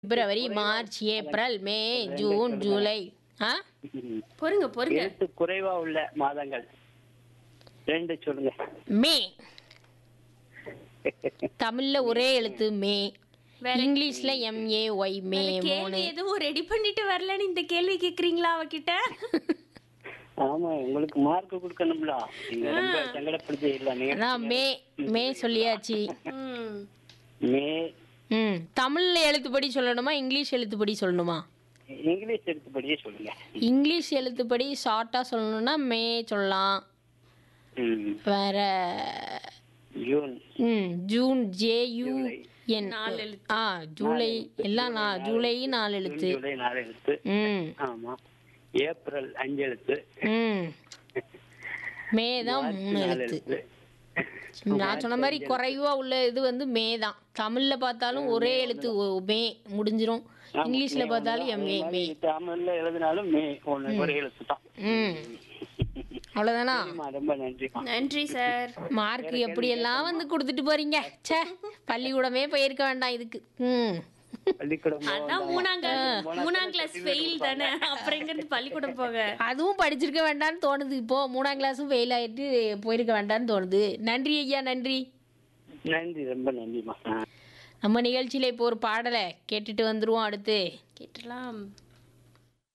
பிப்ரவரி March April May June July ஆ ம். பொறுங்க பொறுங்க எழுத்து குறைவா உள்ள மாதங்கள் ரெண்டு சொல்லுங்க மே தமிழ்ல ஒரே எழுத்து மே வேற- இங்கிலீஷ்ல எம்ஏ ஒய் மே வேற மூணு கேள்வி எதுவும் ரெடி பண்ணிட்டு வரலன்னு இந்த கேள்வி கேக்குறீங்களா அவகிட்ட ஆமா உங்களுக்கு மார்க் கொடுக்கணும்ல நீங்க ரொம்ப சங்கடப்படுத்தி இல்ல நீங்க அதான் மே மே சொல்லியாச்சு ம். மே ம் தமிழ்ல எழுத்துப்படி சொல்லணுமா இங்கிலீஷ் எழுத்துப்படி சொல்லணுமா இங்கிலீஷ் எடுத்தபடியே சொல்லுங்க இங்கிலீஷ் எழுத்துப்படி ஷார்ட்டாக சொல்லணும்னா மே சொல்லலாம் ம். வேற ஜூன் ம் ஜூன் ஜேயு என் நாலு எழுத்து. ஆ ஜூலை எல்லாம் நான் ஜூலை நாலு எழுத்து ஜூன், ஜூலை நாலு எழுத்து ம் ஆமா ஏப்ரல் அஞ்சு எழுத்து ம் மே தான் மார்ச் மூணு நாலு எழுத்து எழுத்து நான் சொன்ன மாதிரி குறைவா உள்ள இது வந்து மே தான் தமிழ்ல பார்த்தாலும் ஒரே எழுத்து ஒ- மே முடிஞ்சிரும் ஆமா, இங்கிலீஷ்ல மே பார்த்தாலும் ஒண்ணு. எம்ஏ அதே மே மாதிரி தமிழ்ல எழுதினாலும் மே ஒண்ணு ஒரே எழுத்து தான் ம் அவ்வளோதானா சரிம்மா, ரொம்ப நன்றிமா நன்றி சார் மார்க் எப்படியெல்லாம் வந்து கொடுத்துட்டு போறீங்க ச்சே பள்ளிக்கூடமே போயிருக்க வேண்டாம் இதுக்கு ம் பள்ளிக்கூடம் அதான் மூணாம் கிளாஸ் மூணாம் கிளாஸ் ஃபெயில் தானே அப்புறம் எங்க இருந்து பள்ளிக்கூடம் போக அதுவும் படிச்சிருக்க வேண்டாம்னு தோணுது இப்போ மூணாம் கிளாஸும் ஃபெயில் ஆயிட்டு போயிருக்க வேண்டாம்னு தோணுது நன்றி ஐயா நன்றி நன்றி ரொம்ப நன்றிமா ஆ. நம்ம நிகழ்ச்சியில இப்போ ஒரு பாடலை கேட்டுட்டு வந்துருவோம் அடுத்து கேட்டலாம்